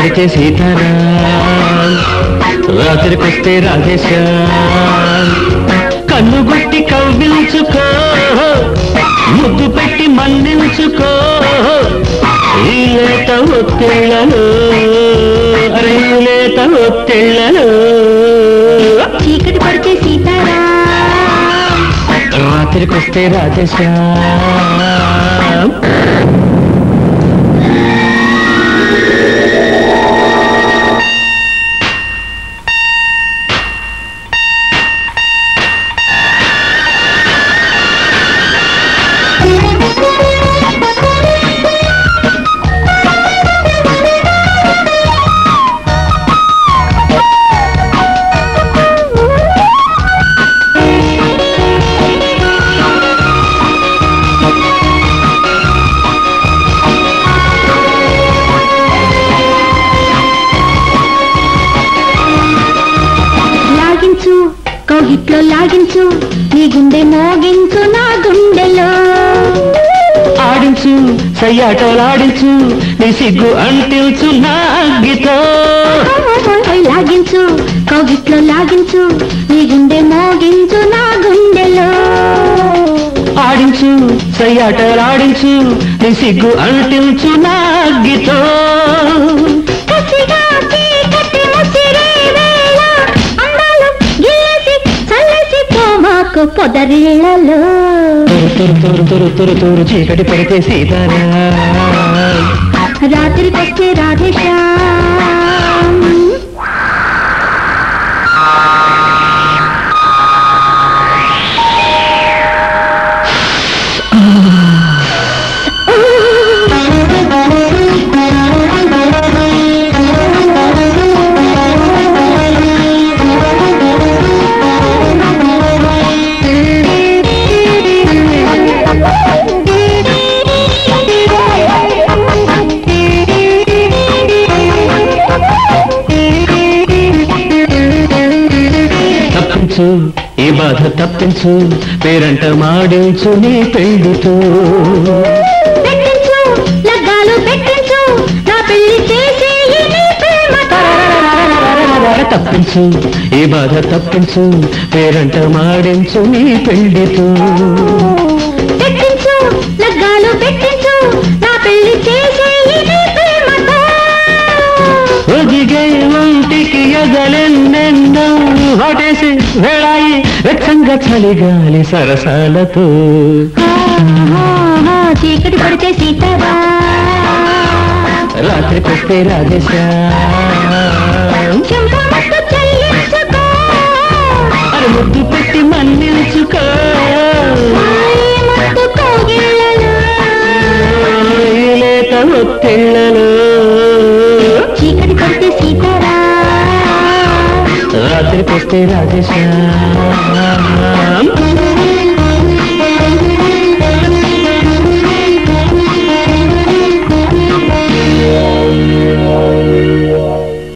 పడితే సీతారా రాత్రికొస్తే రాధేశా కన్ను గుట్టి కవ్వించుకో ముద్దు పెట్టి మన్నించుకో ఈ లేత ఒత్తిళ్ళలో అరే ఈ లేత ఒత్తిళ్ళలో చీకటి పడితే సీతారా రాత్రికొస్తే రాధేశా లాగించు కౌగిట్లో లాగించు నీ గుండె మోగించు నా గుండెలో ఆడించు సయ్యాటలాడించు నీ సిగ్గు అంటించు నా అగ్గితో ఓయ్ లాగించు కౌగిట్లో లాగించు నీ గుండె మోగించు నా గుండెలో ఆడించు సయ్యాటలాడించు నీ సిగ్గు అంటించు నా అగ్గితో కసిగా చీకటి ముసిరే వేళ అందాలు గిల్లేసి చల్లేసి పోమాకు పొదరిళ్ళలో తురు తురు తురు తురు తురు తురు చీకటి పడితే సీతారా రాత్రికొస్తే రాధేశా తప్పించు ఈ బాధ తప్పించు పేరంట మాడించు నీ పెళ్లితో పెట్టించు లగ్గాలు పెట్టించు నా పెళ్లి చేసే నీ ప్రేమతో తప్పించు ఈ బాధ తప్పించు పేరంట మాడించు నీ పెళ్లితో పెట్టించు లగ్గాలు పెట్టించు నా పెళ్లి చేసే నీ ప్రేమతో ఒదిగే ఒంటికి ఎదలెన్నెన్నో హోటేసి వేళాయి వెచ్చంగా చలిగాలి సరసాలతో ఆహా, చీకటి పడితే సీతారా రాత్రికొస్తే రాజేశా చెంపమట్టు చెల్లించుకో అది ముద్దు పెట్టి మన్నించుకో ఈ ముద్దు కోగిళ్ళలో ఈ లేత ఒత్తిళ్ళలో చీకటి పడితే సీతారా రాత్రికొస్తే రాజేశా